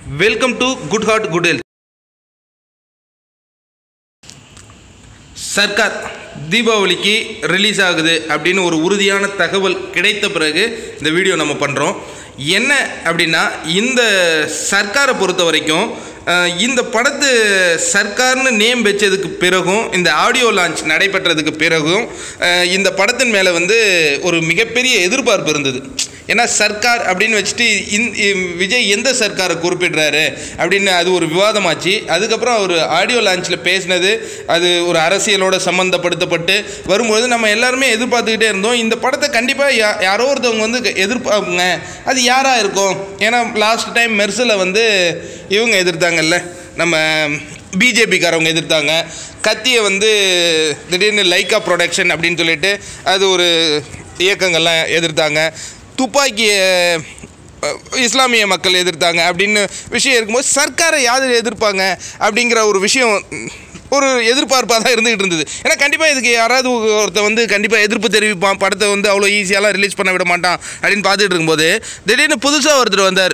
welcome to good heart good health Sarkar தீபாவளிக்கு release ஆகுது அப்படின்னு ஒரு உறுதியான தகவல் கிடைத்த பிறகு இந்த வீடியோ நம்ம பண்ணுறோம் என்ன அப்படின்னா இந்த சர்க்காரை பொறுத்த வரைக்கும் அஹ், இந்த படத்து சர்க்கார்னு நேம் வச்சதுக்கு பிறகும் இந்த ஆடியோ லான்ச் நடைபெற்றதுக்கு பிறகும் அஹ், இந்த படத்தின் மேலே வந்து ஒரு மிகப்பெரிய எதிர்பார்ப்பு இருந்தது ஏன்னா சர்க்கார் அப்படின்னு வச்சுட்டு இந் இ- விஜய் எந்த சர்க்காரை குறிப்பிடுறாரு அப்படின்னு அது ஒரு விவாதமாச்சு அதுக்கப்புறம் அவர் ஆடியோ லான்ச்சில் பேசினது அது ஒரு அரசியலோட சம்மந்தப்படுத்தப்பட்டு வரும்போது நம்ம எல்லாருமே எதிர்பார்த்துக்கிட்டே இருந்தோம் இந்த படத்தை கண்டிப்பாக யா யாரோ ஒருத்தவங்க வந்து க- எதிர்பார்ப்புங்க அது யாராக இருக்கும் ஏன்னா லாஸ்ட் டைம் மெர்சில் வந்து இவங்க எதிர்த்தாங்கல்ல நம்ம பிஜேபிக்காரவங்க எதிர்த்தாங்க கத்தியை வந்து திடீர்னு லைக்கா ப்ரொடக்ஷன் அப்படின்னு சொல்லிட்டு அது ஒரு இயக்கங்கள்லாம் எதிர்த்தாங்க துப்பாக்கியை அஹ், இஸ்லாமிய மக்கள் எதிர்த்தாங்க அப்படின்னு விஷயம் இருக்கும்போது சர்க்காரை யார் எதிர்ப்பாங்க அப்படிங்கிற ஒரு விஷயம் ம், ஒரு எதிர்பார்ப்பாக தான் இருந்துகிட்டு இருந்தது ஏன்னா கண்டிப்பாக இதுக்கு யாராவது ஒருத்த வந்து கண்டிப்பாக எதிர்ப்பு தெரிவிப்பான் படத்தை வந்து அவ்வளோ ஈஸியாலாம் ரிலீஸ் பண்ண விட மாட்டான் அப்படின்னு பார்த்துட்டு இருக்கும்போது திடீர்னு புதுசாக ஒருத்தர் வந்தார்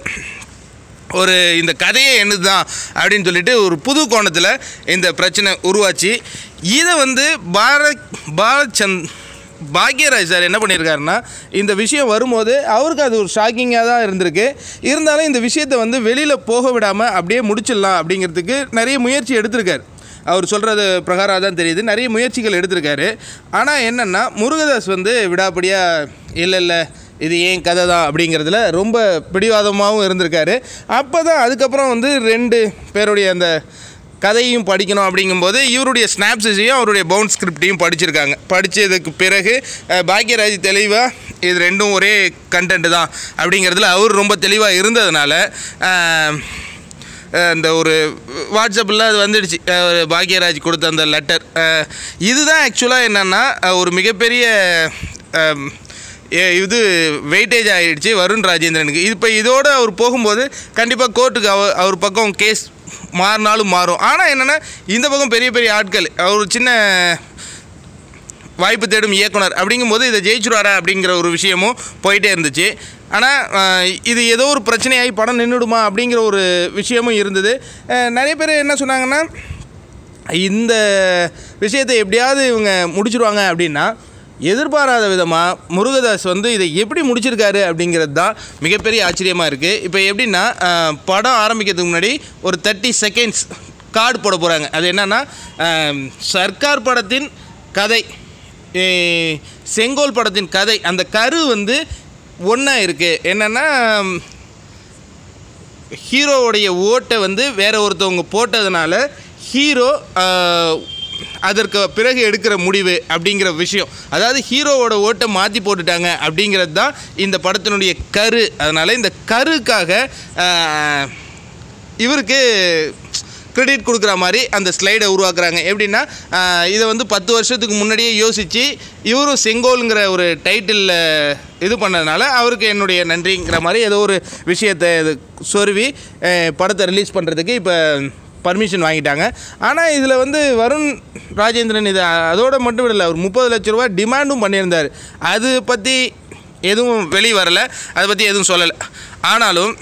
ஒரு இந்த கதையே என்னது தான் அப்படின்னு சொல்லிட்டு ஒரு புது கோணத்தில் இந்த பிரச்சனை உருவாச்சு இதை வந்து பாரத் பாரத் சந்த் பாக்யராஜ் சார் என்ன பண்ணியிருக்காருன்னா இந்த விஷயம் வரும்போது அவருக்கு அது ஒரு ஷாக்கிங்காக தான் இருந்திருக்கு இருந்தாலும் இந்த விஷயத்தை வந்து வெளியில் போக விடாமல் அப்படியே முடிச்சிடலாம் அப்படிங்கிறதுக்கு நிறைய முயற்சி எடுத்திருக்காரு அவர் சொல்கிறது பிரகாரம் தான் தெரியுது நிறைய முயற்சிகள் எடுத்திருக்காரு ஆனால் என்னென்னா முருகதாஸ் வந்து விடாப்படியாக இல்லை இல்லை இது ஏன் கதை தான் அப்படிங்கிறதுல ரொம்ப பிடிவாதமாகவும் இருந்திருக்காரு அப்போ தான் அதுக்கப்புறம் வந்து ரெண்டு பேருடைய அந்த கதையும் படிக்கணும் அப்படிங்கும்போது இவருடைய ஸ்னாப்ஸையும் அவருடைய பவுண்ட் ஸ்கிரிப்டையும் படிச்சிருக்காங்க படித்ததுக்கு பிறகு அஹ், பாக்யராஜ் தெளிவாக இது ரெண்டும் ஒரே கண்டென்ட் தான் அப்படிங்கிறதுல அவர் ரொம்ப தெளிவாக இருந்ததுனால அஹ், அஹ் இந்த ஒரு வாட்ஸ்அப்பில் அது வந்துடுச்சு அஹ் பாக்யராஜ் கொடுத்த அந்த லெட்டர் இதுதான் ஆக்சுவலாக என்னென்னா ஒரு மிகப்பெரிய அஹ், ஏ- இது வெயிட்டேஜ் ஆகிடுச்சு வருண் ராஜேந்திரனுக்கு இப்போ இதோடு அவர் போகும்போது கண்டிப்பாக கோர்ட்டுக்கு அவர் அவர் பக்கம் கேஸ் மாறினாலும் மாறும் ஆனால் என்னென்னா இந்த பக்கம் பெரிய பெரிய ஆட்கள் அவர் சின்ன வாய்ப்பு தேடும் இயக்குனர் அப்படிங்கும்போது இதை ஜெயிச்சுருவாரா அப்படிங்கிற ஒரு விஷயமும் போயிட்டே இருந்துச்சு ஆனால் இது ஏதோ ஒரு பிரச்சனையாகி படம் நின்றுடுமா அப்படிங்கிற ஒரு விஷயமும் இருந்தது அஹ், நிறைய பேர் என்ன சொன்னாங்கன்னா இந்த விஷயத்தை எப்படியாவது இவங்க முடிச்சிருவாங்க அப்படின்னா எதிர்பாராத விதமாக முருகதாஸ் வந்து இதை எப்படி முடிச்சிருக்காரு அப்படிங்கிறது தான் மிகப்பெரிய ஆச்சரியமாக இருக்குது இப்போ எப்படின்னா அஹ், படம் ஆரம்பிக்கிறதுக்கு முன்னாடி ஒரு தேர்ட்டி செகண்ட்ஸ் கார்டு போட போகிறாங்க அது என்னென்னா சர்க்கார் படத்தின் கதை ஏ, செங்கோல் படத்தின் கதை அந்த கரு வந்து ஒன்றா இருக்குது என்னென்னா ஹீரோவுடைய ஓட்டை வந்து வேற ஒருத்தவங்க போட்டதுனால ஹீரோ ஆஹ், அதற்கு பிறகு எடுக்கிற முடிவு அப்படிங்கிற விஷயம் அதாவது ஹீரோவோட ஓட்டை மாற்றி போட்டுட்டாங்க அப்படிங்கிறது தான் இந்த படத்தினுடைய கரு அதனால் இந்த கருக்காக ஆஹ், இவருக்கு கிரெடிட் கொடுக்குற மாதிரி அந்த ஸ்லைடை உருவாக்குறாங்க எப்படின்னா ஆஹ், இதை வந்து பத்து வருஷத்துக்கு முன்னாடியே யோசித்து இவரும் செங்கோலுங்கிற ஒரு டைட்டிலில் இது பண்ணதுனால அவருக்கு என்னுடைய நன்றிங்கிற மாதிரி ஏதோ ஒரு விஷயத்தை இது சொருவி ஆஹ், படத்தை ரிலீஸ் பண்ணுறதுக்கு இப்போ பர்மிஷன் வாங்கிட்டாங்க ஆனால் இதில் வந்து வருண் ராஜேந்திரன் இது அதோட மட்டும் இல்லை ஒரு முப்பது லட்ச ரூபா டிமாண்டும் பண்ணியிருந்தார் அது பற்றி எதுவும் வெளியே வரலை அதை பற்றி எதுவும் சொல்லலை ஆனாலும்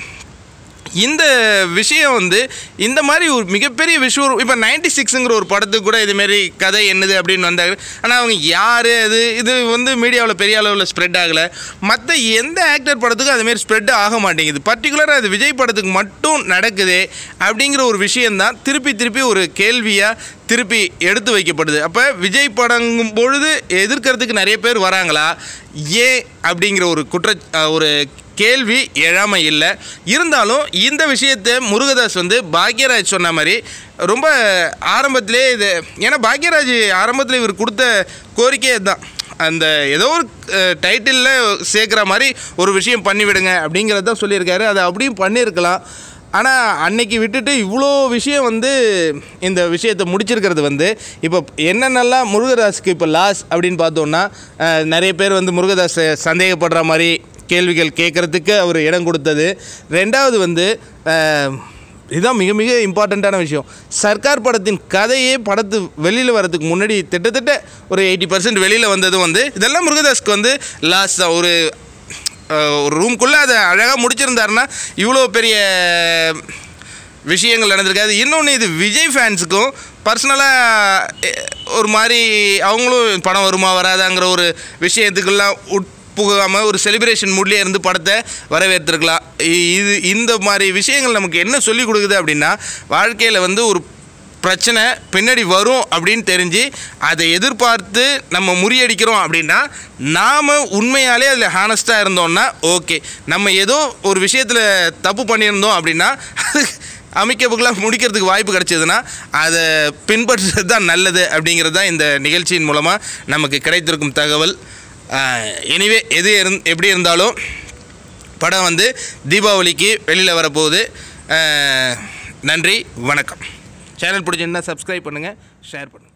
இந்த விஷயம் வந்து இந்த மாதிரி ஒரு மிகப்பெரிய விஷயம் இப்போ நைன்டி சிக்ஸுங்கிற ஒரு படத்துக்கு கூட இதுமாரி கதை என்னது அப்படின்னு வந்தாங்க ஆனால் அவங்க யார் அது இது வந்து மீடியாவில் பெரிய அளவில் ஸ்ப்ரெட் ஆகலை மற்ற எந்த ஆக்டர் படத்துக்கும் அதுமாரி ஸ்ப்ரெட் ஆக மாட்டேங்குது பர்டிகுலராக அது விஜய் படத்துக்கு மட்டும் நடக்குது அப்படிங்கிற ஒரு விஷயந்தான் திருப்பி திருப்பி ஒரு கேள்வியாக திருப்பி எடுத்து வைக்கப்படுது அப்போ விஜய் படங்கும் பொழுது எதிர்க்கிறதுக்கு நிறைய பேர் வராங்களா ஏன் அப்படிங்கிற ஒரு குற்ற அஹ் ஒரு கேள்வி எழாம இல்லை இருந்தாலும் இந்த விஷயத்தை முருகதாஸ் வந்து பாக்யராஜ் சொன்ன மாதிரி ரொம்ப ஆரம்பத்திலே இது ஏன்னா பாக்யராஜ் ஆரம்பத்தில் இவர் கொடுத்த கோரிக்கையே தான் அந்த ஏதோ ஒரு டைட்டிலில் சேர்க்குற மாதிரி ஒரு விஷயம் பண்ணிவிடுங்க அப்படிங்கிறத தான் சொல்லியிருக்காரு அதை அப்படியும் பண்ணியிருக்கலாம் ஆனால் அன்னைக்கு விட்டுட்டு இவ்வளோ விஷயம் வந்து இந்த விஷயத்தை முடிச்சிருக்கிறது வந்து இப்போ என்னென்னலாம் முருகதாஸுக்கு இப்போ லாஸ் அப்படின்னு பார்த்தோன்னா அஹ், நிறைய பேர் வந்து முருகதாஸை சந்தேகப்படுற மாதிரி கேள்விகள் கேட்குறதுக்கு அவர் இடம் கொடுத்தது ரெண்டாவது வந்து அஹ், இதுதான் மிக மிக இம்பார்ட்டண்ட்டான விஷயம் சர்க்கார் படத்தின் கதையே படத்து வெளியில் வரதுக்கு முன்னாடி கிட்டத்தட்ட ஒரு எயிட்டி பர்சன்ட் வெளியில் வந்ததும் வந்து இதெல்லாம் முருகதாஸ்க்கு வந்து லாஸ் தான் ஒரு அஹ், ஒரு ரூம்குள்ளே அதை அழகாக முடிச்சிருந்தாருன்னா இவ்வளோ பெரிய விஷயங்கள் நடந்திருக்காது இன்னொன்று இது விஜய் ஃபேன்ஸுக்கும் பர்சனலாக ஒரு மாதிரி அவங்களும் படம் வருமா வராதாங்கிற ஒரு விஷயத்துக்கெல்லாம் உட்புகாமல் ஒரு செலிப்ரேஷன் மூட்லேயே இருந்து படத்தை வரவேற்றிருக்கலாம் இ- இது இந்த மாதிரி விஷயங்கள் நமக்கு என்ன சொல்லிக் கொடுக்குது அப்படின்னா வாழ்க்கையில் வந்து ஒரு பிரச்சனை பின்னாடி வரும் அப்படின்னு தெரிஞ்சு அதை எதிர்பார்த்து நம்ம முறியடிக்கிறோம் அப்படின்னா நாம் உண்மையாலே அதில் ஹானஸ்ட்டாக இருந்தோம்னா ஓகே நம்ம ஏதோ ஒரு விஷயத்தில் தப்பு பண்ணியிருந்தோம் அப்படின்னா அது அமைக்கப்புக்கெல்லாம் முடிக்கிறதுக்கு வாய்ப்பு கிடைச்சதுன்னா அதை பின்பற்றுறது தான் நல்லது அப்படிங்கிறது தான் இந்த நிகழ்ச்சியின் மூலமாக நமக்கு கிடைத்திருக்கும் தகவல் எனிவே எது இருந் எப்படி இருந்தாலும் படம் வந்து தீபாவளிக்கு வெளியில் வரப்போகுது அஹ், நன்றி வணக்கம் சேனல் பிடிச்சிருந்தா சப்ஸ்கிரைப் பண்ணுங்கள் ஷேர் பண்ணுங்கள்